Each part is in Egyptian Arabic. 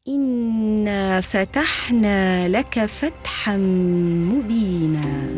إنا فتحنا لك فتحا مبينا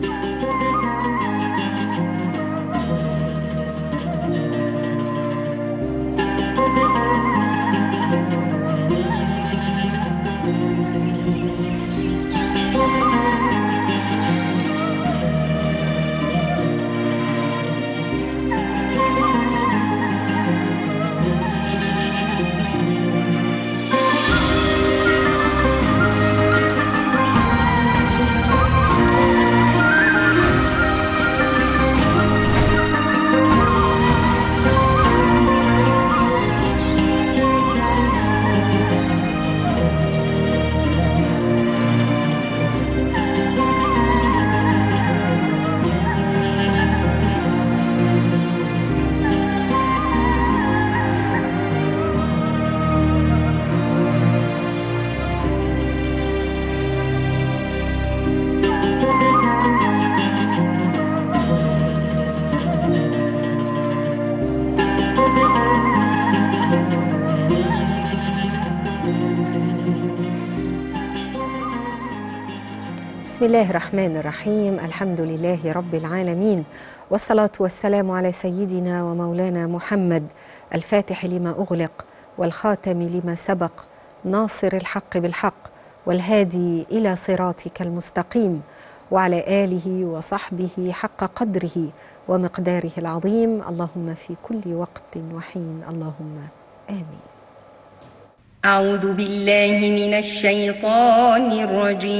بسم الله الرحمن الرحيم الحمد لله رب العالمين والصلاة والسلام على سيدنا ومولانا محمد الفاتح لما أغلق والخاتم لما سبق ناصر الحق بالحق والهادي إلى صراطك المستقيم وعلى آله وصحبه حق قدره ومقداره العظيم اللهم في كل وقت وحين اللهم آمين أعوذ بالله من الشيطان الرجيم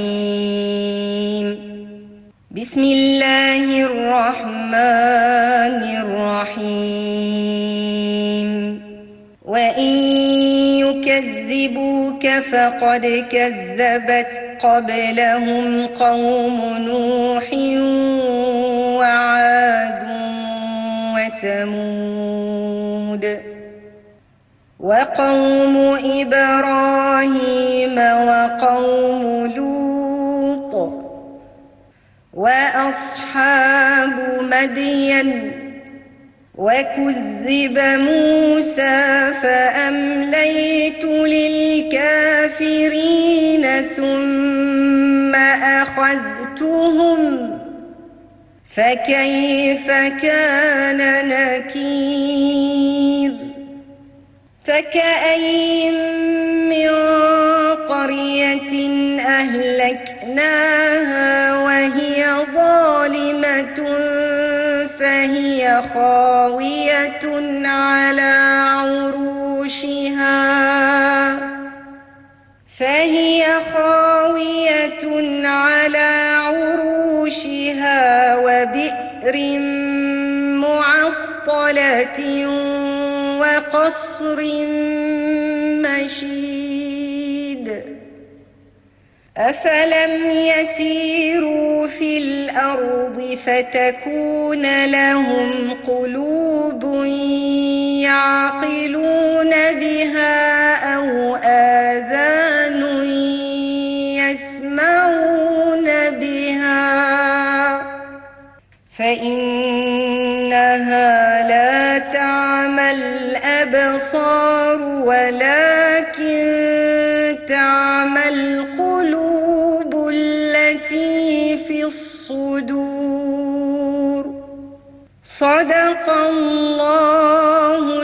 بسم الله الرحمن الرحيم وإن يكذبوك فقد كذبت قبلهم قوم نوح وعاد وثمود وقوم إبراهيم وقوم لوط وأصحاب مدين وكذب موسى فأمليت للكافرين ثم أخذتهم فكيف كان نكير فكأي من قرية أهلكناها وهي ظالمة فهي خاوية على عروشها فهي خاوية على عروشها وبئر معطلة وقصر مشيد أفلم يسيروا في الأرض فتكون لهم قلوب يعقلون بها أو آذان يسمعون بها فإنها لا تعمى الأبصار ولكن تعمى القلوب التي في الصدور صدق الله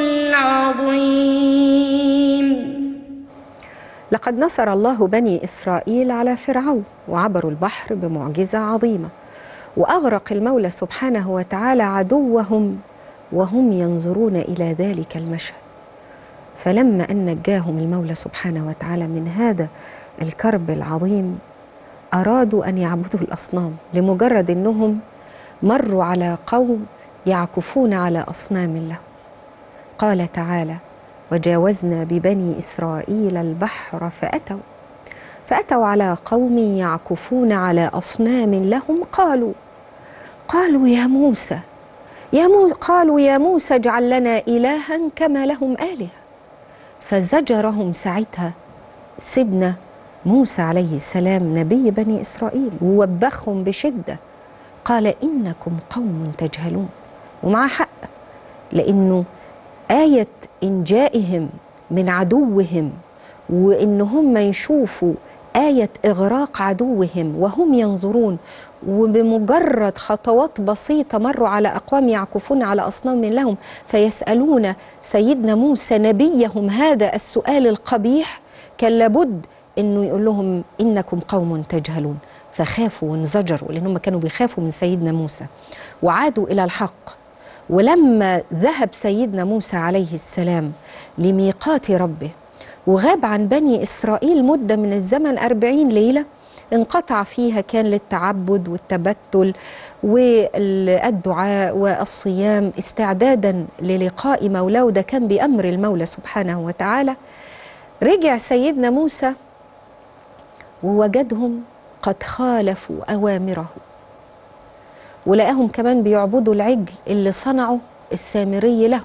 العظيم لقد نصر الله بني إسرائيل على فرعون وعبروا البحر بمعجزة عظيمة وأغرق المولى سبحانه وتعالى عدوهم وهم ينظرون إلى ذلك المشهد فلما أن نجاهم المولى سبحانه وتعالى من هذا الكرب العظيم أرادوا أن يعبدوا الأصنام لمجرد أنهم مروا على قوم يعكفون على أصنام لهم قال تعالى وجاوزنا ببني إسرائيل البحر فأتوا فأتوا على قوم يعكفون على أصنام لهم قالوا قالوا يا موسى يا موسى قالوا يا موسى اجعل لنا إلها كما لهم آلهة فزجرهم ساعتها سيدنا موسى عليه السلام نبي بني إسرائيل ووبخهم بشدة قال إنكم قوم تجهلون ومع حق لأنه آية إنجائهم من عدوهم وإن هم يشوفوا آية إغراق عدوهم وهم ينظرون وبمجرد خطوات بسيطة مروا على أقوام يعكفون على أصنام لهم فيسألون سيدنا موسى نبيهم هذا السؤال القبيح كان لابد انه يقول لهم انكم قوم تجهلون فخافوا وانزجروا لانهم كانوا بيخافوا من سيدنا موسى وعادوا الى الحق ولما ذهب سيدنا موسى عليه السلام لميقات ربه وغاب عن بني إسرائيل مدة من الزمن أربعين ليلة انقطع فيها كان للتعبد والتبتل والدعاء والصيام استعدادا للقاء مولاه وده كان بأمر المولى سبحانه وتعالى رجع سيدنا موسى ووجدهم قد خالفوا أوامره ولقاهم كمان بيعبدوا العجل اللي صنعه السامري له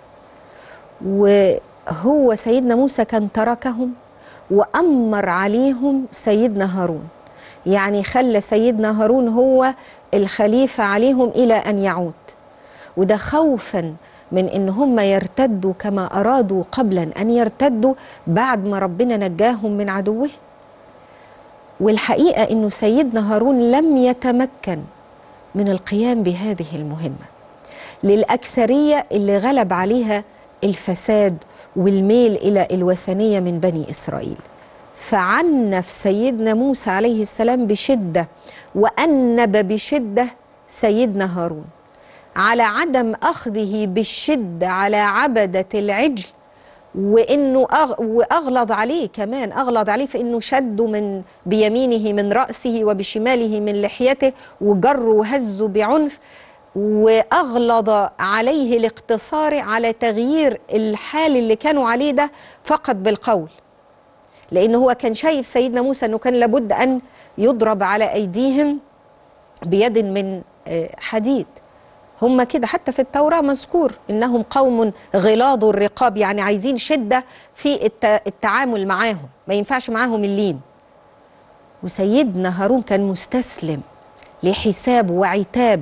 وهو سيدنا موسى كان تركهم وأمر عليهم سيدنا هارون يعني خلى سيدنا هارون هو الخليفة عليهم إلى أن يعود وده خوفا من ان هم يرتدوا كما ارادوا قبلا ان يرتدوا بعد ما ربنا نجاهم من عدوهم والحقيقه انه سيدنا هارون لم يتمكن من القيام بهذه المهمه للاكثريه اللي غلب عليها الفساد والميل الى الوثنيه من بني اسرائيل فعنف سيدنا موسى عليه السلام بشده وانب بشده سيدنا هارون على عدم اخذه بالشده على عبده العجل وانه أغ... واغلظ عليه كمان اغلظ عليه في انه شده من بيمينه من راسه وبشماله من لحيته وجره وهزه بعنف واغلظ عليه الاقتصار على تغيير الحال اللي كانوا عليه ده فقط بالقول لان هو كان شايف سيدنا موسى انه كان لابد ان يضرب على ايديهم بيد من حديد هم كده حتى في التوراة مذكور إنهم قوم غلاظ الرقاب يعني عايزين شدة في التعامل معاهم ما ينفعش معاهم اللين وسيدنا هارون كان مستسلم لحساب وعتاب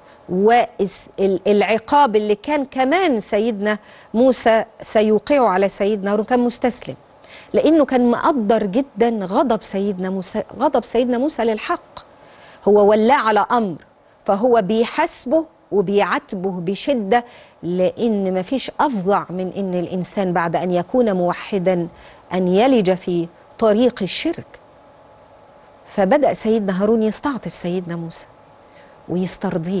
والعقاب اللي كان كمان سيدنا موسى سيوقعه على سيدنا هارون كان مستسلم لأنه كان مقدر جدا غضب سيدنا موسى غضب سيدنا موسى للحق هو ولاه على أمر فهو بيحاسبه وبيعاتبه بشدة لأن ما فيش أفظع من أن الإنسان بعد أن يكون موحدا أن يلج في طريق الشرك فبدأ سيدنا هارون يستعطف سيدنا موسى ويسترضيه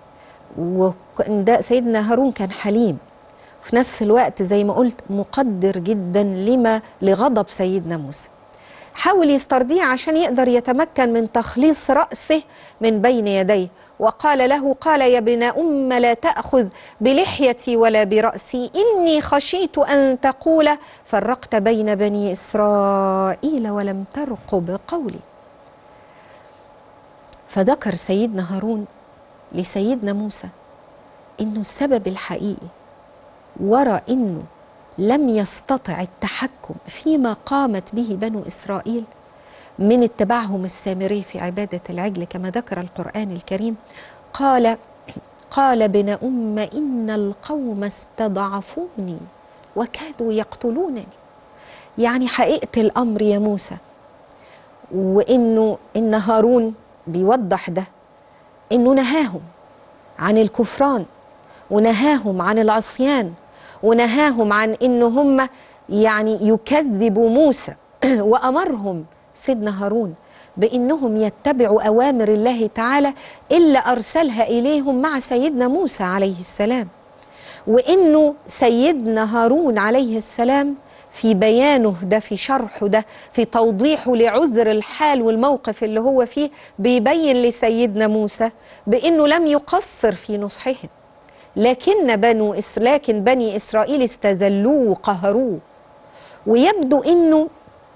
وده سيدنا هارون كان حليم في نفس الوقت زي ما قلت مقدر جدا لما لغضب سيدنا موسى حاول يسترضيه عشان يقدر يتمكن من تخليص رأسه من بين يديه وقال له قال يا ابن أم لا تأخذ بلحيتي ولا برأسي إني خشيت أن تقول فرقت بين بني إسرائيل ولم ترقب قولي فذكر سيدنا هارون لسيدنا موسى إنه السبب الحقيقي وراء إنه لم يستطع التحكم فيما قامت به بنو إسرائيل من اتباعهم السامري في عبادة العجل كما ذكر القرآن الكريم قال قال ابن أم إن القوم استضعفوني وكادوا يقتلونني يعني حقيقة الأمر يا موسى وإنه إن هارون بيوضح ده إنه نهاهم عن الكفران ونهاهم عن العصيان ونهاهم عن إن هم يعني يكذبوا موسى وأمرهم سيدنا هارون بانهم يتبعوا اوامر الله تعالى الا ارسلها اليهم مع سيدنا موسى عليه السلام وانه سيدنا هارون عليه السلام في بيانه ده في شرحه ده في توضيحه لعذر الحال والموقف اللي هو فيه بيبين لسيدنا موسى بانه لم يقصر في نصحهم لكن بنو إس لكن بني اسرائيل استذلوه وقهروه ويبدو انه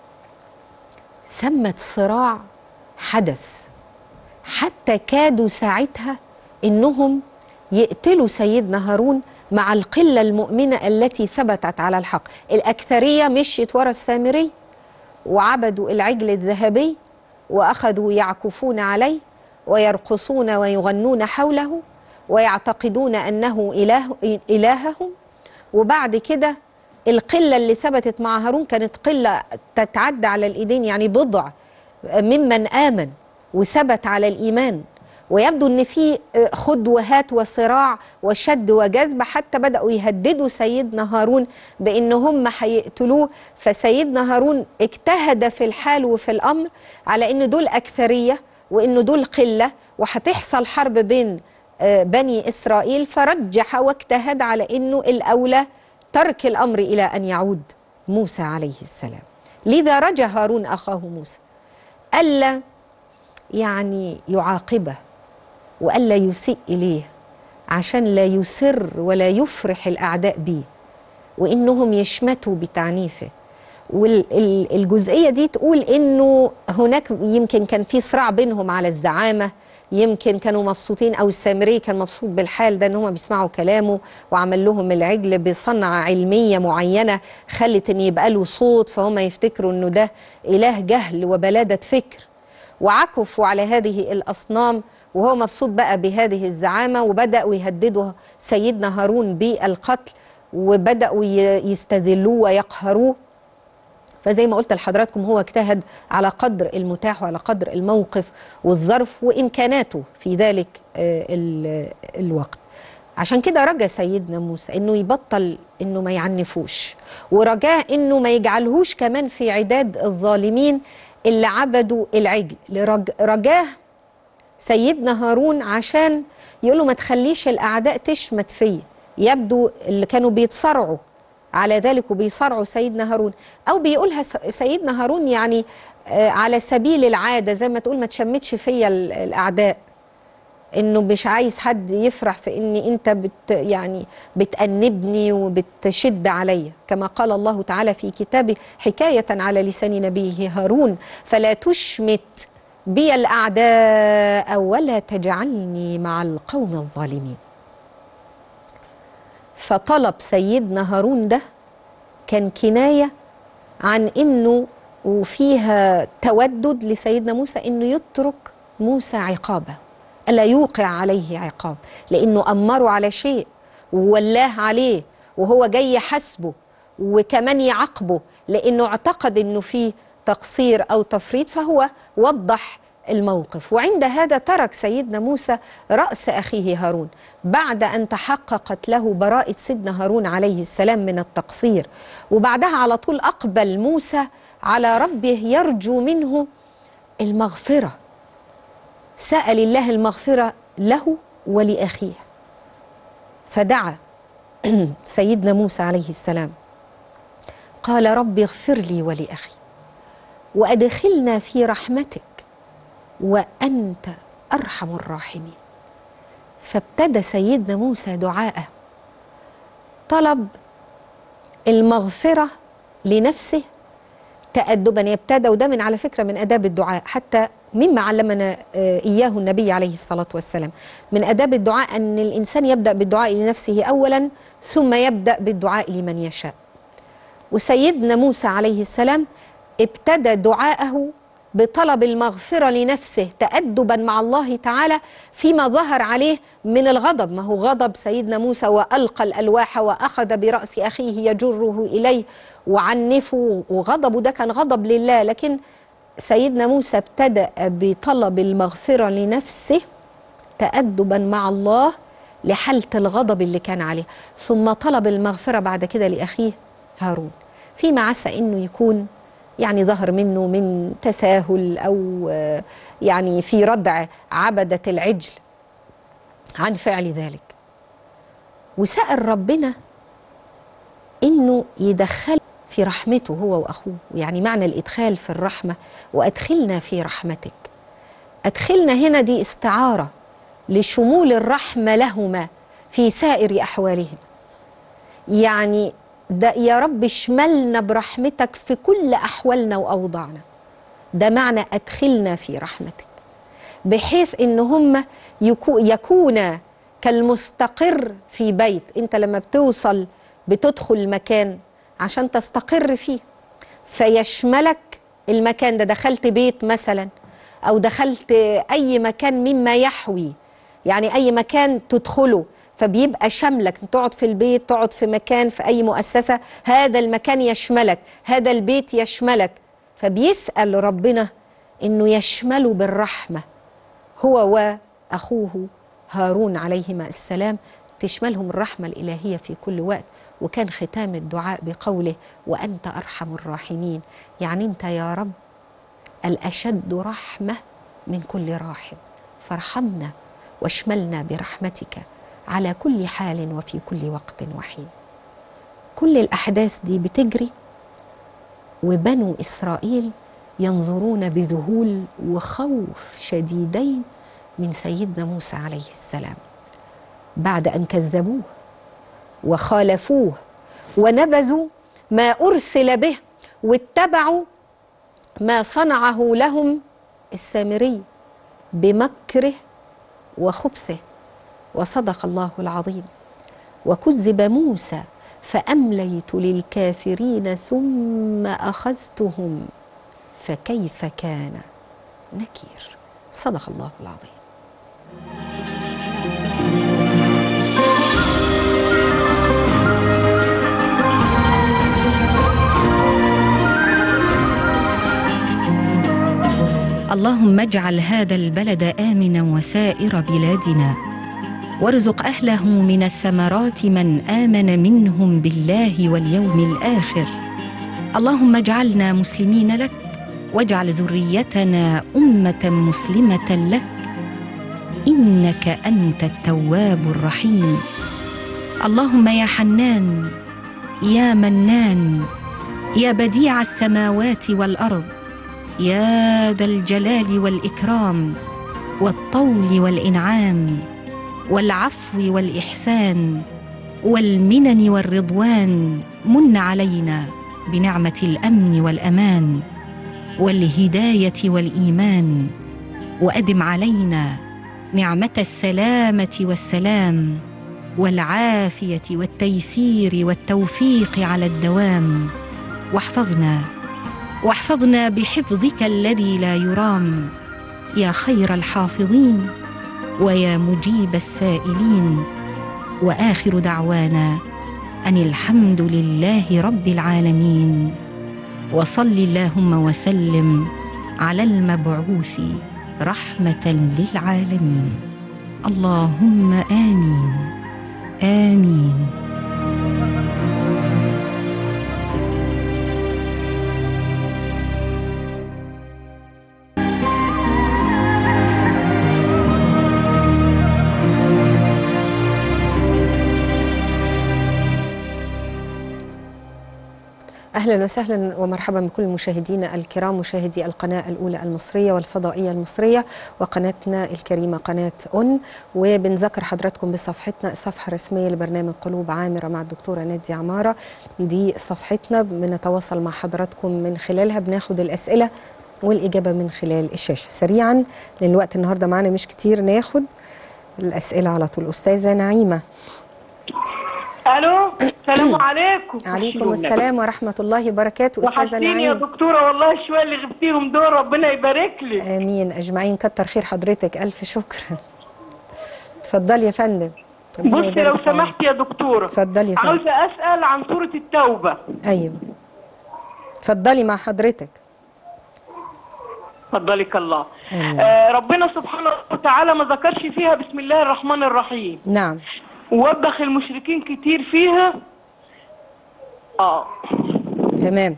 ثمة صراع حدث حتى كادوا ساعتها انهم يقتلوا سيدنا هارون مع القلة المؤمنة التي ثبتت على الحق الأكثرية مشيت ورا السامري وعبدوا العجل الذهبي وأخذوا يعكفون عليه ويرقصون ويغنون حوله ويعتقدون أنه إله إلههم وبعد كده القلة اللي ثبتت مع هارون كانت قلة تتعدى على الإيدين يعني بضع ممن آمن وثبت على الإيمان ويبدو ان في خد وهات وصراع وشد وجذب حتى بداوا يهددوا سيدنا هارون بان هم هيقتلوه فسيدنا هارون اجتهد في الحال وفي الامر على ان دول اكثريه وان دول قله وهتحصل حرب بين آه، بني اسرائيل فرجح واجتهد على انه الاولى ترك الامر الى ان يعود موسى عليه السلام لذا رجا هارون اخاه موسى الا يعني يعاقبه والا يسيء اليه عشان لا يسر ولا يفرح الاعداء بيه وانهم يشمتوا بتعنيفه والجزئيه دي تقول انه هناك يمكن كان في صراع بينهم على الزعامه يمكن كانوا مبسوطين او السامري كان مبسوط بالحال ده ان هم بيسمعوا كلامه وعمل لهم العجل بصنعه علميه معينه خلت ان يبقى له صوت فهم يفتكروا انه ده اله جهل وبلاده فكر وعكفوا على هذه الاصنام وهو مبسوط بقى بهذه الزعامه وبداوا يهددوا سيدنا هارون بالقتل وبداوا ي- يستذلوه ويقهروه فزي ما قلت لحضراتكم هو اجتهد على قدر المتاح وعلى قدر الموقف والظرف وامكاناته في ذلك آه، ال- الوقت عشان كده رجا سيدنا موسى انه يبطل انه ما يعنفوش ورجاه انه ما يجعلهوش كمان في عداد الظالمين اللي عبدوا العجل لرج- رجاه سيدنا هارون عشان يقول له ما تخليش الاعداء تشمت فيا يبدو اللي كانوا بيتصارعوا على ذلك وبيصارعوا سيدنا هارون او بيقولها س- سيدنا هارون يعني آه، على سبيل العاده زي ما تقول ما تشمتش فيا ال- الاعداء انه مش عايز حد يفرح في ان انت بت يعني بتأنبني وبتشد عليا كما قال الله تعالى في كتابه حكاية على لسان نبيه هارون فلا تشمت بي الأعداء ولا تجعلني مع القوم الظالمين فطلب سيدنا هارون ده كان كناية عن انه وفيها تودد لسيدنا موسى انه يترك موسى عقابه الا يوقع عليه عقاب لانه امره على شيء وولاه عليه وهو جاي يحاسبه وكمان يعاقبه لانه اعتقد انه في تقصير او تفريط فهو وضح الموقف وعند هذا ترك سيدنا موسى راس اخيه هارون بعد ان تحققت له براءه سيدنا هارون عليه السلام من التقصير وبعدها على طول اقبل موسى على ربه يرجو منه المغفره سال الله المغفره له ولاخيه فدعا سيدنا موسى عليه السلام قال رب اغفر لي ولاخي وادخلنا في رحمتك وانت ارحم الراحمين فابتدى سيدنا موسى دعاءه طلب المغفره لنفسه تأدبا يبتدى وده من على فكرة من آداب الدعاء حتى مما علمنا آه، إياه النبي عليه الصلاة والسلام من آداب الدعاء أن الإنسان يبدأ بالدعاء لنفسه أولا ثم يبدأ بالدعاء لمن يشاء وسيدنا موسى عليه السلام ابتدى دعاءه بطلب المغفرة لنفسه تأدبا مع الله تعالى فيما ظهر عليه من الغضب ما هو غضب سيدنا موسى وألقى الألواح وأخذ برأس أخيه يجره إليه وعنفه وغضبه ده كان غضب لله لكن سيدنا موسى ابتدأ بطلب المغفرة لنفسه تأدبا مع الله لحالة الغضب اللي كان عليه ثم طلب المغفرة بعد كده لأخيه هارون فيما عسى أنه يكون يعني ظهر منه من تساهل أو آه، يعني في ردع عبدة العجل عن فعل ذلك وسأل ربنا انه يدخل في رحمته هو واخوه يعني معنى الادخال في الرحمه وادخلنا في رحمتك ادخلنا هنا دي استعاره لشمول الرحمه لهما في سائر احوالهم يعني ده يا رب اشملنا برحمتك في كل احوالنا واوضاعنا ده معنى ادخلنا في رحمتك بحيث ان هم يكو يكون كالمستقر في بيت انت لما بتوصل بتدخل مكان عشان تستقر فيه فيشملك المكان ده دخلت بيت مثلا او دخلت اي مكان مما يحوي يعني اي مكان تدخله فبيبقى شاملك تقعد في البيت تقعد في مكان في أي مؤسسة هذا المكان يشملك هذا البيت يشملك فبيسأل ربنا إنه يشمله بالرحمة هو وأخوه هارون عليهما السلام تشملهم الرحمة الإلهية في كل وقت وكان ختام الدعاء بقوله وأنت أرحم الراحمين يعني أنت يا رب الأشد رحمة من كل راحم فارحمنا واشملنا برحمتك على كل حال وفي كل وقت وحين كل الأحداث دي بتجري وبنو إسرائيل ينظرون بذهول وخوف شديدين من سيدنا موسى عليه السلام بعد أن كذبوه وخالفوه ونبذوا ما أرسل به واتبعوا ما صنعه لهم السامري بمكره وخبثه وصدق الله العظيم وكذب موسى فامليت للكافرين ثم اخذتهم فكيف كان نكير صدق الله العظيم اللهم اجعل هذا البلد امنا وسائر بلادنا وارزق اهله من الثمرات من امن منهم بالله واليوم الاخر اللهم اجعلنا مسلمين لك واجعل ذريتنا امه مسلمه لك انك انت التواب الرحيم اللهم يا حنان يا منان يا بديع السماوات والارض يا ذا الجلال والاكرام والطول والانعام والعفو والاحسان والمنن والرضوان من علينا بنعمه الامن والامان والهدايه والايمان وادم علينا نعمه السلامه والسلام والعافيه والتيسير والتوفيق على الدوام واحفظنا واحفظنا بحفظك الذي لا يرام يا خير الحافظين ويا مجيب السائلين واخر دعوانا ان الحمد لله رب العالمين وصل اللهم وسلم على المبعوث رحمه للعالمين اللهم امين امين اهلا وسهلا ومرحبا بكل مشاهدينا الكرام مشاهدي القناه الاولى المصريه والفضائيه المصريه وقناتنا الكريمه قناه اون وبنذكر حضراتكم بصفحتنا الصفحه الرسميه لبرنامج قلوب عامره مع الدكتوره نادي عماره دي صفحتنا بنتواصل مع حضراتكم من خلالها بناخد الاسئله والاجابه من خلال الشاشه سريعا لان الوقت النهارده معانا مش كتير ناخد الاسئله على طول استاذه نعيمه الو السلام عليكم عليكم السلام ورحمه الله وبركاته استاذه وحشتيني يا نعيم دكتوره والله الشويه اللي غبتيهم دول ربنا يبارك لك امين اجمعين كتر خير حضرتك الف شكر اتفضلي يا فندم ربنا بصي يبارك لو في عمرك. سمحت يا دكتوره اتفضلي يا فندم عاوزه اسال عن سوره التوبه ايوه اتفضلي مع حضرتك فضلك الله آمين. آه ربنا سبحانه وتعالى ما ذكرش فيها بسم الله الرحمن الرحيم نعم ووبخ المشركين كتير فيها اه تمام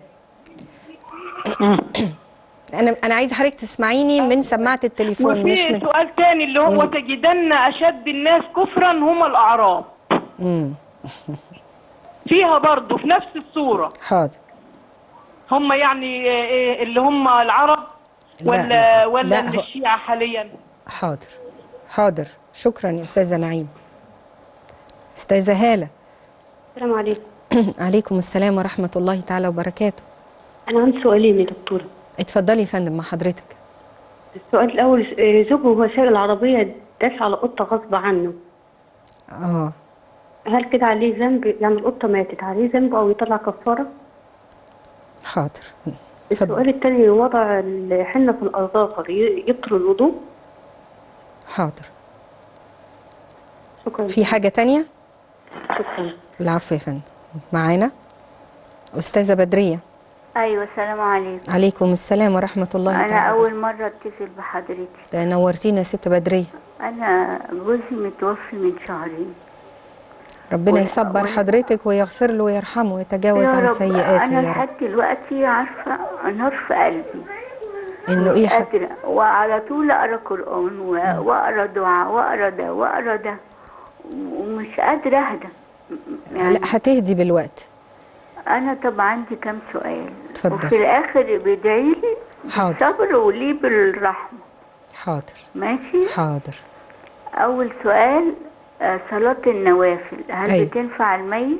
انا انا عايزه حضرتك تسمعيني من سماعه التليفون مش وفي من سؤال تاني اللي هو قولي. تجدن اشد الناس كفرا هم الاعراب امم فيها برضه في نفس الصوره حاضر هم يعني آه، آه، اللي هم العرب لا، ولا لا، ولا لا، من هو- الشيعة حاليا حاضر حاضر شكرا يا استاذه نعيم استاذه هاله السلام عليكم عليكم السلام ورحمه الله تعالى وبركاته أنا عندي سؤالين يا دكتورة اتفضلي يا فندم مع حضرتك السؤال الأول آه، زوجه وهو سايق العربية داس على قطة غصب عنه اه هل كده عليه ذنب يعني القطة ماتت عليه ذنب أو يطلع كفارة؟ حاضر السؤال اتفضل التاني وضع الحنة في الأظافر ي- يبطل الوضوء حاضر شكرا في حاجة تانية؟ شكرا العفو يا فندم معانا أستاذة بدرية ايوه السلام عليكم عليكم السلام ورحمة الله انا تعالى اول مره اتصل بحضرتك ده نورتينا يا ست بدرية انا جوزي متوفي من شهرين ربنا و- يصبر و- حضرتك ويغفر له ويرحمه ويتجاوز يا عن رب سيئاته انا يا رب لحد دلوقتي عارفه نار في قلبي انه مش ايه ح- قادره وعلى طول اقرا قران و- واقرا دعاء واقرا ده واقرا ده ومش قادره اهدى يعني لا هتهدي بالوقت انا طب عندي كام سؤال اتفضل. وفي الاخر بيدعي لي حاضر. بالصبر وليه بالرحمه حاضر ماشي حاضر أول سؤال آه، صلاة النوافل هل أيوة. بتنفع الميت؟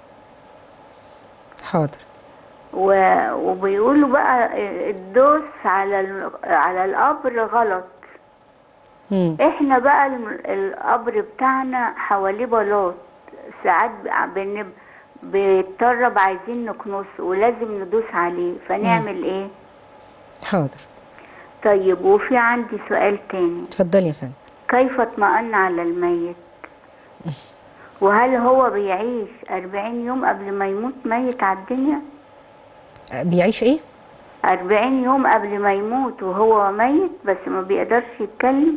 حاضر و... وبيقولوا بقى الدوس على ال... على القبر غلط مم. احنا بقى الم- القبر بتاعنا حواليه بلاط ساعات ب- بن... بيتطرب عايزين نكنسه ولازم ندوس عليه فنعمل ايه؟ حاضر طيب وفي عندي سؤال تاني اتفضلي يا فندم كيف اطمئن على الميت وهل هو بيعيش أربعين يوم قبل ما يموت ميت على الدنيا أه، بيعيش ايه أربعين يوم قبل ما يموت وهو ميت بس ما بيقدرش يتكلم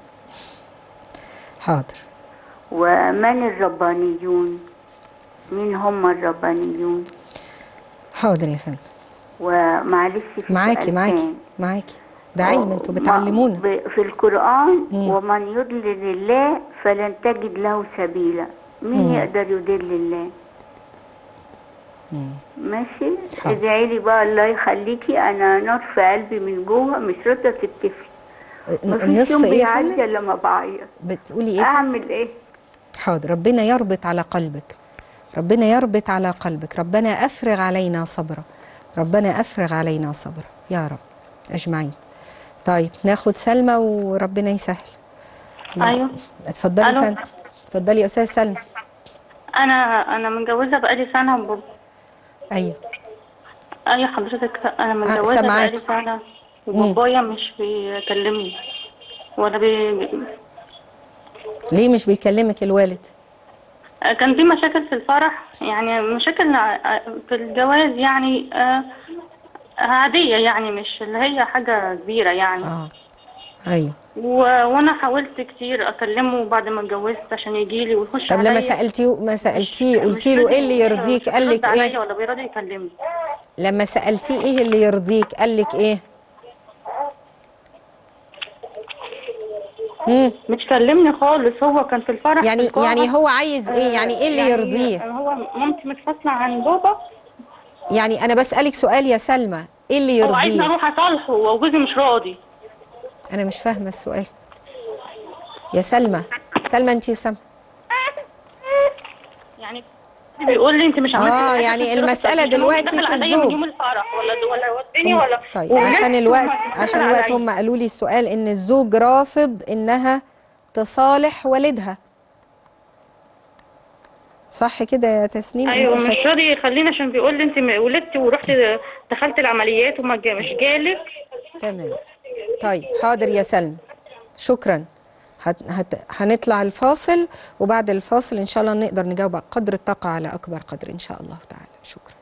حاضر ومن الربانيون مين هم الربانيون حاضر يا فندم ومعلش في معاكي سؤال معاكي تاني. معاكي ده علم انتوا ما- بتعلمونا ب- في القرآن مم. ومن يضلل الله فلن تجد له سبيلا مين مم. يقدر يضل الله مم. ماشي حاضر. ادعي لي بقى الله يخليكي انا نار في قلبي من جوه مش راضيه تتفي مفيش النص يوم ايه يا بيعدي فندم الا لما بعيط بتقولي ايه اعمل ايه حاضر ربنا يربط على قلبك ربنا يربط على قلبك ربنا افرغ علينا صبرا ربنا افرغ علينا صبرا يا رب اجمعين طيب ناخد سلمى وربنا يسهل ايوه اتفضلي يا ألو. فندم اتفضلي يا استاذ سلمى انا انا متجوزه بقالي سنه وب... ايوه ايوه حضرتك انا متجوزه سامعاكي. بقالي سنه وبابايا مش بيكلمني ولا بي... ليه مش بيكلمك الوالد كان في مشاكل في الفرح يعني مشاكل ع- في الجواز يعني آه، عاديه يعني مش اللي هي حاجه كبيره يعني اه ايوه و... وانا حاولت كتير اكلمه بعد ما اتجوزت عشان يجي لي ويخش طب لما عليا. سالتيه ما سالتيه مش قلتي له راضي ايه اللي يرد- يرضيك مش قال لك بيرد عليا ايه ولا بيراضي يكلمني لما سالتيه ايه اللي يرضيك قال لك ايه مم. مش كلمني خالص هو كان في الفرح يعني في القاعة. يعني هو عايز ايه يعني ايه اللي يعني يرضيه هو مامتي متفصلة عن بابا يعني انا بسالك سؤال يا سلمى ايه اللي هو عايزني يرضيه اروح اصالحه وجوزي مش راضي انا مش فاهمه السؤال يا سلمى سلمى انت سامعه يعني بيقول لي انت مش عملتي آه، حاجة يعني في الفرح. المسألة طب مش هو دلوقتي دخل في عليا الزوج. من يوم الفرح ولا ولا وديني ولا طيب وولاد عشان الوقت ثم عشان دخل الوقت عليا. هم قالوا لي السؤال ان الزوج رافض انها تصالح والدها صح كده يا تسنيم ايوه انت مش خدتي- راضي يخليني عشان بيقول لي انت م- ولدتي ورحت دخلت العمليات وما جا- مش جالك تمام طيب حاضر يا سلمى شكرا هت... هت... هنطلع الفاصل وبعد الفاصل ان شاء الله نقدر نجاوب على قدر الطاقه على اكبر قدر ان شاء الله تعالى شكرا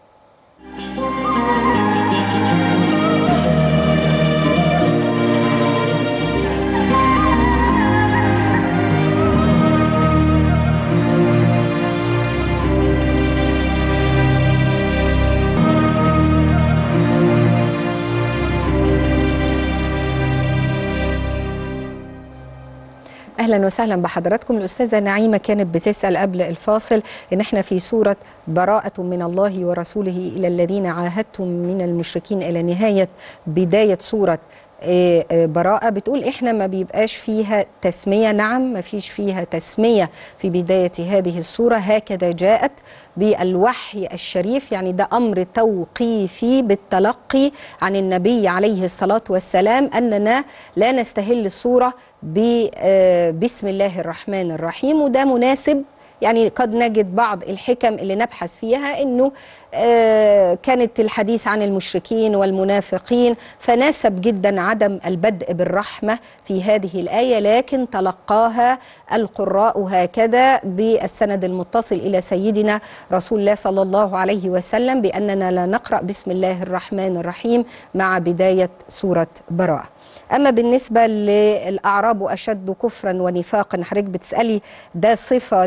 اهلا وسهلا بحضراتكم الاستاذه نعيمه كانت بتسال قبل الفاصل ان احنا في سوره براءه من الله ورسوله الى الذين عاهدتم من المشركين الى نهايه بدايه سوره آه، آه، براءة بتقول احنا ما بيبقاش فيها تسمية نعم ما فيش فيها تسمية في بداية هذه السورة هكذا جاءت بالوحي الشريف يعني ده أمر توقيفي بالتلقي عن النبي عليه الصلاة والسلام أننا لا نستهل السورة ب- آه، بسم الله الرحمن الرحيم وده مناسب يعني قد نجد بعض الحكم اللي نبحث فيها انه آه، كانت الحديث عن المشركين والمنافقين فناسب جدا عدم البدء بالرحمه في هذه الايه لكن تلقاها القراء هكذا بالسند المتصل الى سيدنا رسول الله صلى الله عليه وسلم باننا لا نقرا بسم الله الرحمن الرحيم مع بدايه سوره براءه. اما بالنسبه للاعراب اشد كفرا ونفاقا حضرتك بتسالي ده صفه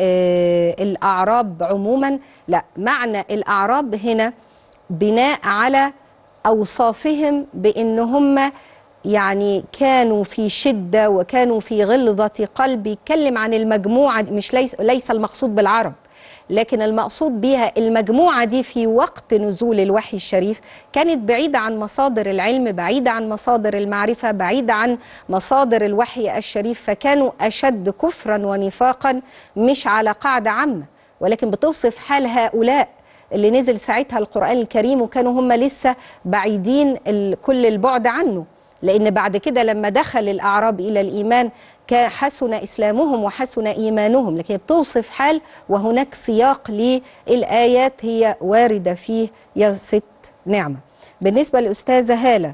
للاعراب عموما لا معنى الاعراب هنا بناء على اوصافهم بان هم يعني كانوا في شده وكانوا في غلظه قلب يتكلم عن المجموعه دي مش ليس ليس المقصود بالعرب لكن المقصود بها المجموعة دي في وقت نزول الوحي الشريف كانت بعيدة عن مصادر العلم بعيدة عن مصادر المعرفة بعيدة عن مصادر الوحي الشريف فكانوا أشد كفرا ونفاقا مش على قاعدة عامة ولكن بتوصف حال هؤلاء اللي نزل ساعتها القرآن الكريم وكانوا هم لسه بعيدين ال- كل البعد عنه لأن بعد كده لما دخل الأعراب إلى الإيمان كا- حسن إسلامهم وحسن إيمانهم لكن هي بتوصف حال وهناك سياق للآيات هي واردة فيه يا ست نعمة بالنسبة للأستاذة هالة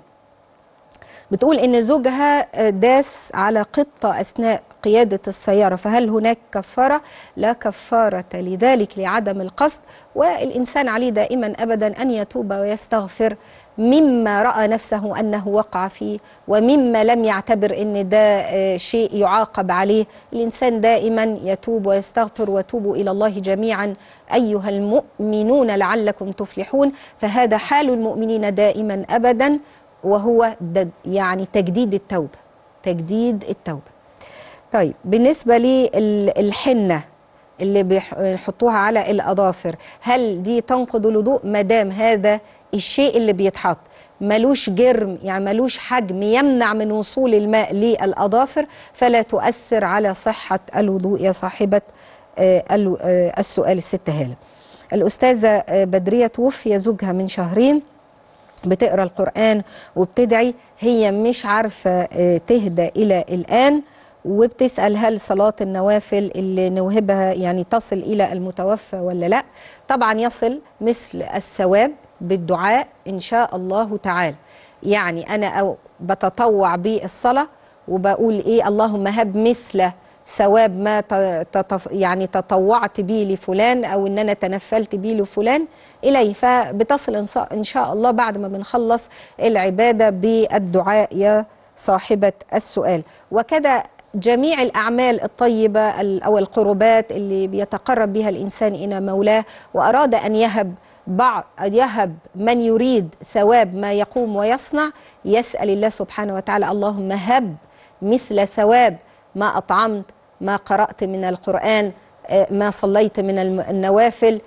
بتقول ان زوجها داس على قطه اثناء قياده السياره فهل هناك كفاره لا كفاره لذلك لعدم القصد والانسان عليه دائما ابدا ان يتوب ويستغفر مما راى نفسه انه وقع فيه ومما لم يعتبر ان ده آه، شيء يعاقب عليه الانسان دائما يتوب ويستغفر وتوبوا الى الله جميعا ايها المؤمنون لعلكم تفلحون فهذا حال المؤمنين دائما ابدا وهو ده يعني تجديد التوبة تجديد التوبة طيب بالنسبة للحنة اللي بيحطوها على الأظافر هل دي تنقض الوضوء مدام هذا الشيء اللي بيتحط ملوش جرم يعني ملوش حجم يمنع من وصول الماء للأظافر فلا تؤثر على صحة الوضوء يا صاحبة آه، ال- آه، السؤال الست هالة الأستاذة آه، بدرية توفي زوجها من شهرين بتقرا القرآن وبتدعي هي مش عارفة آه، تهدى إلى الآن وبتسأل هل صلاة النوافل اللي نوهبها يعني تصل إلى المتوفى ولا لا طبعا يصل مثل الثواب بالدعاء إن شاء الله تعالى يعني أنا أو بتطوع بالصلاة وبقول إيه اللهم هب مثل ثواب ما ت- تتف يعني تطوعت به لفلان او ان انا تنفلت به لفلان اليه فبتصل إن صا- ان شاء الله بعد ما بنخلص العباده بالدعاء يا صاحبه السؤال وكذا جميع الاعمال الطيبه ال- او القربات اللي بيتقرب بها الانسان الى مولاه واراد ان يهب بعض يهب من يريد ثواب ما يقوم ويصنع يسال الله سبحانه وتعالى اللهم هب مثل ثواب ما أطعمت ما قرأت من القرآن آه، ما صليت من الم- النوافل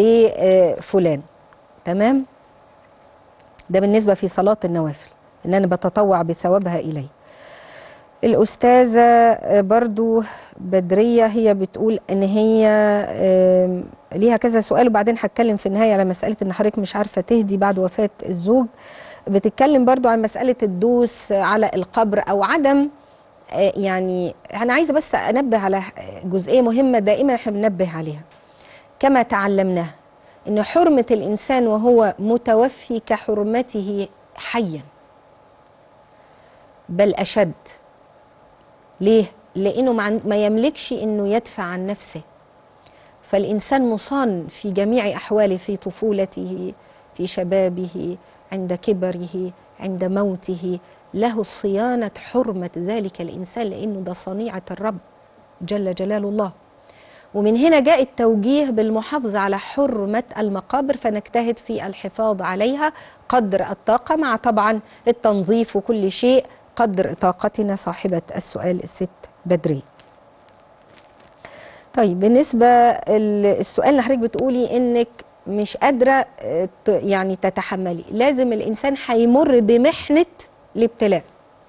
لفلان تمام ده بالنسبة في صلاة النوافل إن أنا بتطوع بثوابها إليه الأستاذة آه، برضو بدرية هي بتقول إن هي آم، ليها كذا سؤال وبعدين هتكلم في النهاية على مسألة إن حضرتك مش عارفة تهدي بعد وفاة الزوج بتتكلم برضو عن مسألة الدوس على القبر أو عدم آه، يعني أنا عايزة بس أنبه على جزئية مهمة دائما احنا بننبه عليها كما تعلمناه إن حرمة الإنسان وهو متوفي كحرمته حيا بل أشد ليه؟ لأنه ما عن- ما يملكش إنه يدفع عن نفسه فالإنسان مصان في جميع أحواله في طفولته في شبابه عند كبره عند موته له صيانة حرمة ذلك الإنسان لأنه ده صنيعة الرب جل جلال الله ومن هنا جاء التوجيه بالمحافظة على حرمة المقابر فنجتهد في الحفاظ عليها قدر الطاقة مع طبعا التنظيف وكل شيء قدر طاقتنا صاحبة السؤال الست بدري طيب بالنسبة ال- السؤال اللي حضرتك بتقولي انك مش قادرة آه، ت- يعني تتحملي لازم الإنسان هيمر بمحنة الابتلاء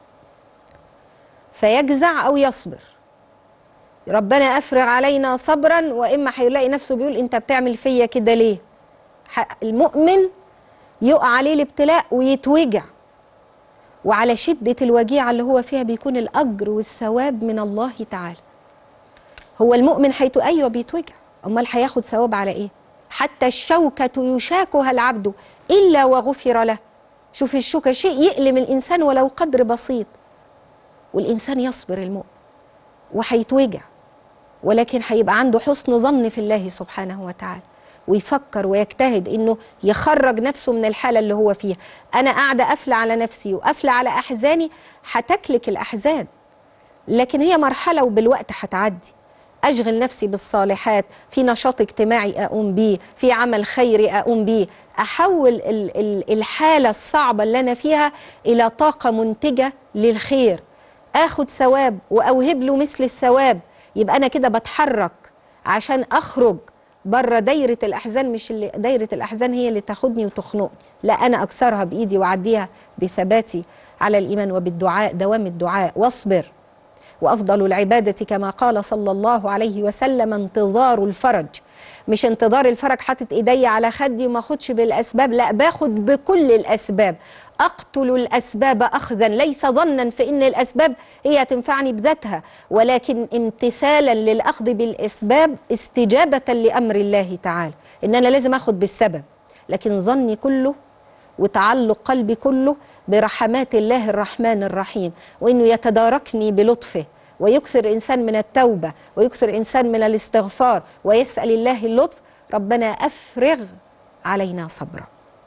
فيجزع أو يصبر ربنا افرغ علينا صبرا واما هيلاقي نفسه بيقول انت بتعمل فيا كده ليه ح- المؤمن يقع عليه الابتلاء ويتوجع وعلى شدة الوجيعة اللي هو فيها بيكون الأجر والثواب من الله تعالى هو المؤمن حيث ايوه بيتوجع امال هياخد ثواب على ايه حتى الشوكه يشاكها العبد الا وغفر له شوف الشوكه شيء يؤلم الانسان ولو قدر بسيط والانسان يصبر المؤمن وهيتوجع ولكن هيبقى عنده حسن ظن في الله سبحانه وتعالى ويفكر ويجتهد انه يخرج نفسه من الحاله اللي هو فيها انا قاعده قافله على نفسي وقافله على احزاني هتكلك الاحزان لكن هي مرحله وبالوقت هتعدي اشغل نفسي بالصالحات في نشاط اجتماعي اقوم بيه في عمل خيري اقوم بيه احول ال- ال- الحاله الصعبه اللي انا فيها الى طاقه منتجه للخير اخد ثواب واوهب له مثل الثواب يبقى انا كده بتحرك عشان اخرج بره دايره الاحزان مش اللي دايره الاحزان هي اللي تاخدني وتخنقني لا انا اكسرها بايدي واعديها بثباتي على الايمان وبالدعاء دوام الدعاء واصبر وافضل العباده كما قال صلى الله عليه وسلم انتظار الفرج مش انتظار الفرج حاطط ايدي على خدي وما اخدش بالاسباب لا باخد بكل الاسباب اقتل الاسباب اخذا ليس ظنا في ان الاسباب هي تنفعني بذاتها ولكن امتثالا للاخذ بالاسباب استجابه لامر الله تعالى ان انا لازم اخد بالسبب لكن ظني كله وتعلق قلبي كله برحمات الله الرحمن الرحيم وانه يتداركني بلطفه ويكثر انسان من التوبه ويكثر انسان من الاستغفار ويسال الله اللطف ربنا افرغ علينا صبرا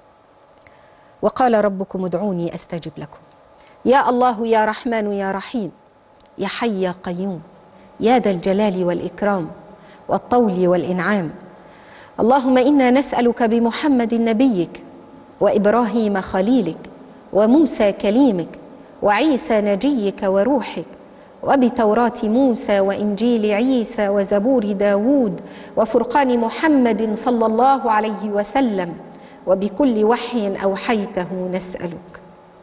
وقال ربكم ادعوني استجب لكم يا الله يا رحمن يا رحيم يا حي يا قيوم يا ذا الجلال والاكرام والطول والانعام اللهم انا نسالك بمحمد نبيك وابراهيم خليلك وموسى كليمك وعيسى نجيك وروحك وبتوراة موسى وإنجيل عيسى وزبور داود وفرقان محمد صلى الله عليه وسلم وبكل وحي أوحيته نسألك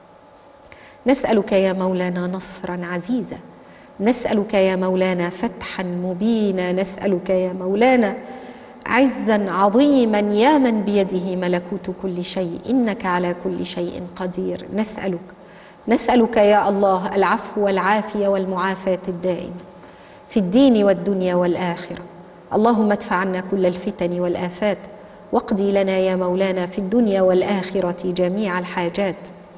نسألك يا مولانا نصرا عزيزا نسألك يا مولانا فتحا مبينا نسألك يا مولانا عزا عظيما يا من بيده ملكوت كل شيء انك على كل شيء قدير نسالك نسالك يا الله العفو والعافيه والمعافاه الدائمه في الدين والدنيا والاخره اللهم ادفع عنا كل الفتن والافات واقضي لنا يا مولانا في الدنيا والاخره جميع الحاجات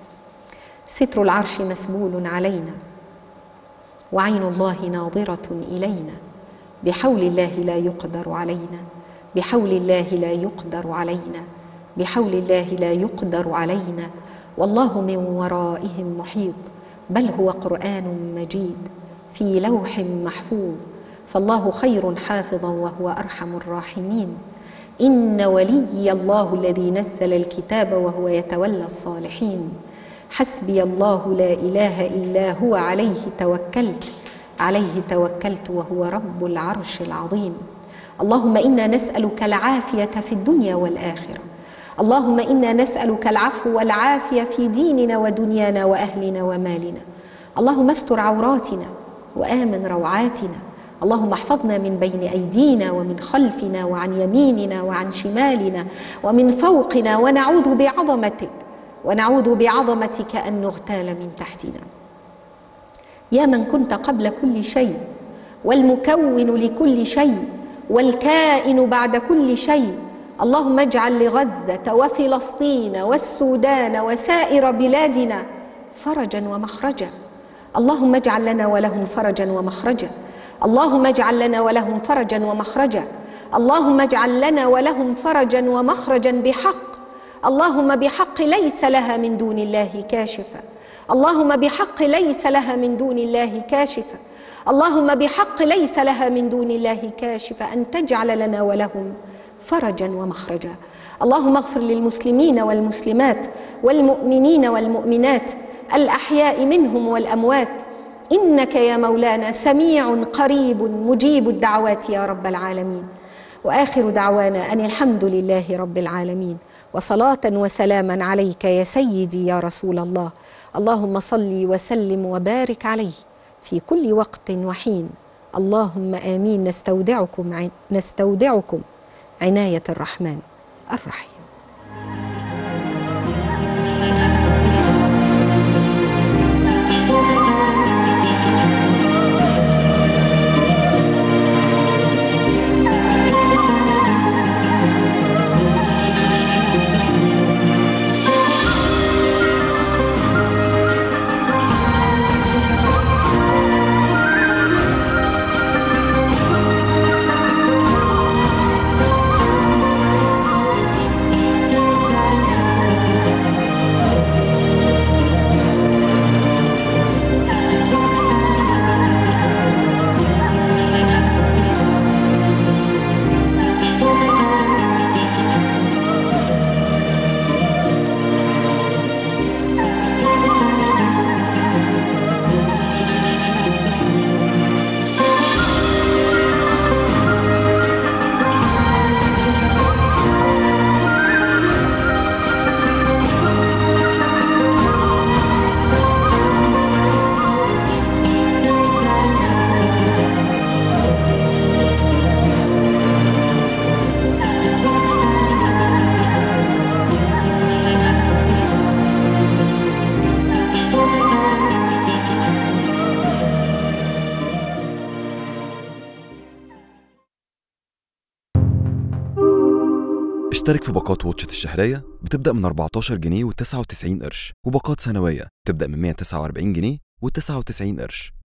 ستر العرش مسبول علينا وعين الله ناظره الينا بحول الله لا يقدر علينا بحول الله لا يقدر علينا بحول الله لا يقدر علينا والله من ورائهم محيط بل هو قران مجيد في لوح محفوظ فالله خير حافظا وهو ارحم الراحمين ان ولي الله الذي نزل الكتاب وهو يتولى الصالحين حسبي الله لا اله الا هو عليه توكلت عليه توكلت وهو رب العرش العظيم اللهم انا نسالك العافيه في الدنيا والاخره اللهم انا نسالك العفو والعافيه في ديننا ودنيانا واهلنا ومالنا اللهم استر عوراتنا وامن روعاتنا اللهم احفظنا من بين ايدينا ومن خلفنا وعن يميننا وعن شمالنا ومن فوقنا ونعوذ بعظمتك ونعوذ بعظمتك ان نغتال من تحتنا يا من كنت قبل كل شيء والمكون لكل شيء والكائن بعد كل شيء اللهم اجعل لغزه وفلسطين والسودان وسائر بلادنا فرجا ومخرجا اللهم اجعل لنا ولهم فرجا ومخرجا اللهم اجعل لنا ولهم فرجا ومخرجا اللهم اجعل لنا ولهم فرجا ومخرجا بحق اللهم بحق ليس لها من دون الله كاشفه اللهم بحق ليس لها من دون الله كاشفه اللهم بحق ليس لها من دون الله كاشفه ان تجعل لنا ولهم فرجا ومخرجا اللهم اغفر للمسلمين والمسلمات والمؤمنين والمؤمنات الاحياء منهم والاموات انك يا مولانا سميع قريب مجيب الدعوات يا رب العالمين واخر دعوانا ان الحمد لله رب العالمين وصلاه وسلاما عليك يا سيدي يا رسول الله اللهم صل وسلم وبارك عليه في كل وقت وحين اللهم امين نستودعكم عن نستودعكم عنايه الرحمن الرحيم اشترك في باقات واتشت الشهرية بتبدأ من 14 جنيه و99 قرش وباقات سنوية بتبدأ من 149 جنيه و99 قرش